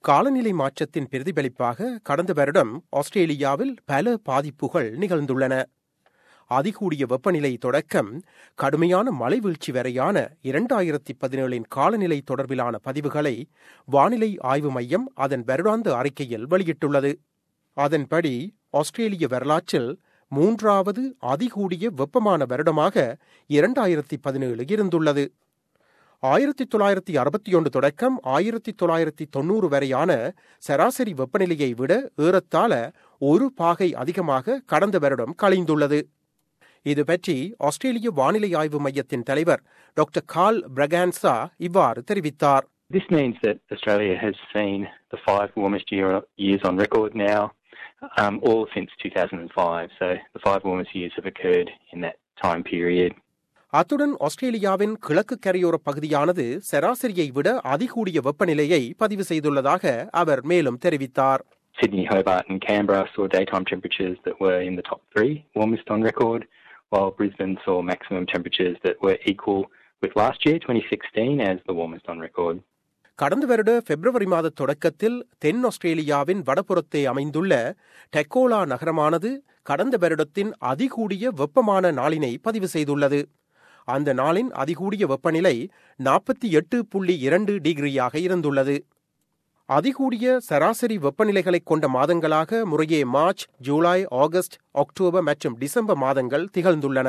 காலநிலை மாற்றத்தின் பிரதிபலிப்பாக கடந்த வருடம் ஆஸ்திரேலியாவில் பல பாதிப்புகள் நிகழ்ந்துள்ளன அதிகூடிய வெப்பநிலை தொடக்கம் கடுமையான மழை வீழ்ச்சி வரையான இரண்டாயிரத்தி பதினேழின் காலநிலை தொடர்பிலான பதிவுகளை வானிலை ஆய்வு மையம் அதன் வருடாந்த அறிக்கையில் வெளியிட்டுள்ளது அதன்படி ஆஸ்திரேலிய வரலாற்றில் மூன்றாவது அதிகூடிய வெப்பமான வருடமாக இரண்டாயிரத்தி பதினேழு இருந்துள்ளது ஆயிரத்தி தொள்ளாயிரத்தி அறுபத்தி ஒன்று தொடக்கம் ஆயிரத்தி தொள்ளாயிரத்தி தொன்னூறு வரையான சராசரி வெப்பநிலையை விட ஏறத்தாழ ஒரு பாகை அதிகமாக கடந்த வருடம் கழிந்துள்ளது இது பற்றி ஆஸ்திரேலிய வானிலை ஆய்வு மையத்தின் தலைவர் டாக்டர் கால் பிரகான்சா இவ்வாறு தெரிவித்தார் This means that Australia has seen the five warmest year, years on record now, um, all since 2005. So the five warmest years have occurred in that time period. அத்துடன் ஆஸ்திரேலியாவின் கிழக்கு கரையோர பகுதியானது சராசரியை விட அதிகூடிய வெப்பநிலையை பதிவு செய்துள்ளதாக அவர் மேலும் தெரிவித்தார் Sydney, Hobart, and Canberra saw daytime temperatures that were in the top three warmest on record, while Brisbane saw maximum temperatures that were equal with last year, 2016, as the warmest on record. கடந்த வருட பிப்ரவரி மாத தொடக்கத்தில் தென் ஆஸ்திரேலியாவின் வடபுறத்தே அமைந்துள்ள டெக்கோலா நகரமானது கடந்த வருடத்தின் அதிகூடிய வெப்பமான நாளினை பதிவு செய்துள்ளது அந்த நாளின் அதிகூடிய வெப்பநிலை நாற்பத்தி எட்டு புள்ளி இரண்டு டிகிரியாக இருந்துள்ளது அதிகூடிய சராசரி வெப்பநிலைகளை கொண்ட மாதங்களாக முறையே மார்ச் ஜூலை ஆகஸ்ட் அக்டோபர் மற்றும் டிசம்பர் மாதங்கள் திகழ்ந்துள்ளன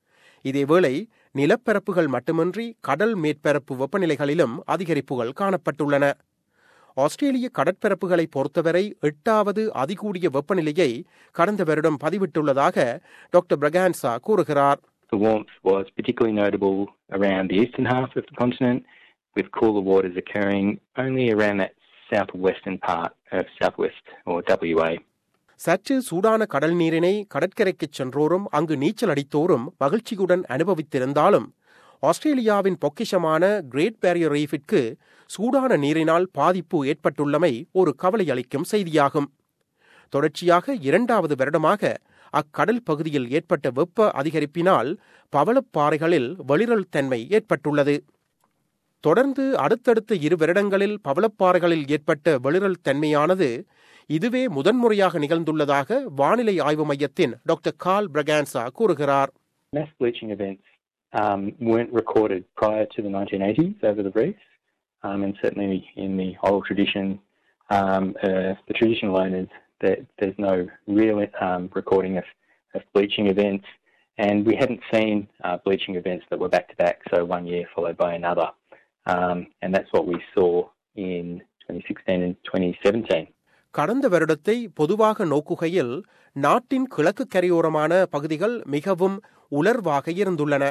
இதேவேளை நிலப்பரப்புகள் மட்டுமின்றி கடல் மேற்பரப்பு வெப்பநிலைகளிலும் அதிகரிப்புகள் காணப்பட்டுள்ளன ஆஸ்திரேலிய கடற்பரப்புகளை பொறுத்தவரை எட்டாவது அதிகூடிய வெப்பநிலையை கடந்த வருடம் பதிவிட்டுள்ளதாக டாக்டர் பிரகான்சா கூறுகிறார் The warmth was particularly notable around the eastern half of the continent, with cooler waters occurring only around that southwestern part of southwest or WA. சற்று சூடான கடல் நீரினை கடற்கரைக்குச் சென்றோரும் அங்கு நீச்சல் அடித்தோரும் மகிழ்ச்சியுடன் அனுபவித்திருந்தாலும் ஆஸ்திரேலியாவின் பொக்கிஷமான கிரேட் பேரியர் ரீஃபிற்கு சூடான நீரினால் பாதிப்பு ஏற்பட்டுள்ளமை ஒரு கவலையளிக்கும் செய்தியாகும் தொடர்ச்சியாக இரண்டாவது வருடமாக அக்கடல் பகுதியில் ஏற்பட்ட வெப்ப அதிகரிப்பினால் பவளப்பாறைகளில் வெளிரல் தன்மை ஏற்பட்டுள்ளது தொடர்ந்து அடுத்தடுத்த இரு வருடங்களில் பவளப்பாறைகளில் ஏற்பட்ட வெளிரல் தன்மையானது இதுவே முதன்முறையாக நிகழ்ந்துள்ளதாக வானிலை ஆய்வு மையத்தின் டாக்டர் கால் பிரகான்சா கூறுகிறார் Mass bleaching events um, weren't recorded prior to the 1980s over the reefs, um, and certainly in the oral tradition, um, uh, the traditional owners, that there's no real um, recording of, of bleaching events, and we hadn't seen uh, bleaching events that were back to back, so one year followed by another, um, and that's what we saw in 2016 and 2017. கடந்த வருடத்தை பொதுவாக நோக்குகையில் நாட்டின் கிழக்கு கரையோரமான பகுதிகள் மிகவும் உலர்வாக இருந்துள்ளன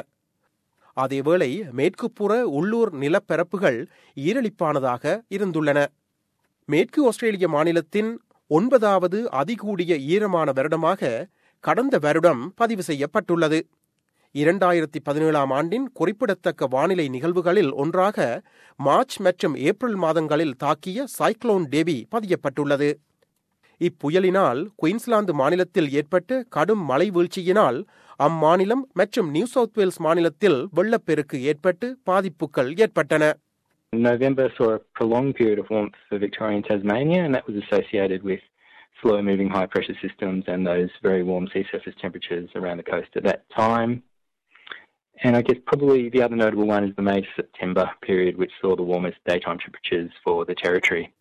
அதேவேளை மேற்குப்புற உள்ளூர் நிலப்பரப்புகள் ஈரலிப்பானதாக இருந்துள்ளன மேற்கு ஆஸ்திரேலிய மாநிலத்தின் ஒன்பதாவது அதிகூடிய ஈரமான வருடமாக கடந்த வருடம் பதிவு செய்யப்பட்டுள்ளது இரண்டாயிரத்தி பதினேழாம் ஆண்டின் குறிப்பிடத்தக்க வானிலை நிகழ்வுகளில் ஒன்றாக மார்ச் மற்றும் ஏப்ரல் மாதங்களில் தாக்கிய சைக்ளோன் டேபி பதியப்பட்டுள்ளது இப்புயலினால் குயின்ஸ்லாந்து மாநிலத்தில் ஏற்பட்ட கடும் மழை வீழ்ச்சியினால் அம்மாநிலம் மற்றும் நியூ சவுத் வேல்ஸ் மாநிலத்தில் வெள்ளப்பெருக்கு ஏற்பட்டு பாதிப்புகள் ஏற்பட்டன November saw a prolonged period of warmth for Victorian Tasmania, and that was associated with slow moving high pressure systems and those very warm sea surface temperatures around the coast at that time. And I guess probably the other notable one is the May to September period, which saw the warmest daytime temperatures for the territory.